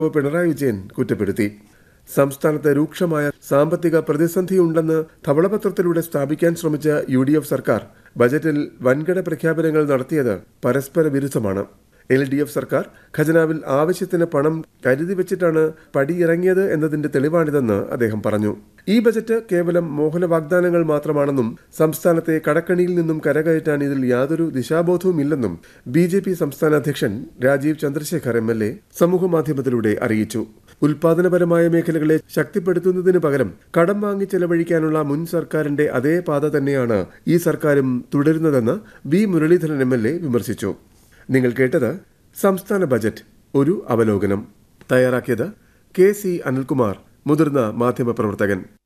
പിണറായി വിജയൻ കുറ്റപ്പെടുത്തി സംസ്ഥാനത്ത് രൂക്ഷമായ സാമ്പത്തിക പ്രതിസന്ധിയുണ്ടെന്ന് ധവളപത്രത്തിലൂടെ സ്ഥാപിക്കാൻ ശ്രമിച്ച യു ഡി എഫ് സർക്കാർ ബജറ്റിൽ വൻകിട പ്രഖ്യാപനങ്ങൾ നടത്തിയത് പരസ്പര വിരുദ്ധമാണ് എൽ ഡി എഫ് സർക്കാർ ഖജനാവിൽ ആവശ്യത്തിന് പണം കരുതി വെച്ചിട്ടാണ് പടിയിറങ്ങിയത് എന്നതിന്റെ തെളിവാണിതെന്ന് അദ്ദേഹം പറഞ്ഞു ഈ ബജറ്റ് കേവലം മോഹന വാഗ്ദാനങ്ങൾ മാത്രമാണെന്നും സംസ്ഥാനത്തെ കടക്കണിയിൽ നിന്നും കരകയറ്റാൻ ഇതിൽ യാതൊരു ദിശാബോധവുമില്ലെന്നും ബി ജെ പി സംസ്ഥാന അധ്യക്ഷൻ Rajeev Chandrasekhar M L A സമൂഹമാധ്യമത്തിലൂടെ അറിയിച്ചു ഉൽപാദനപരമായ മേഖലകളെ ശക്തിപ്പെടുത്തുന്നതിന് പകരം കടം വാങ്ങി ചെലവഴിക്കാനുള്ള മുൻ സർക്കാരിന്റെ അതേ പാത തന്നെയാണ് ഈ സർക്കാരും തുടരുന്നതെന്ന് V Muraleedharan M L A വിമർശിച്ചു നിങ്ങൾ കേട്ടത് സംസ്ഥാന ബജറ്റ് ഒരു അവലോകനം തയ്യാറാക്കിയത് കെ സി അനിൽകുമാർ മുതിർന്ന മാധ്യമപ്രവർത്തകൻ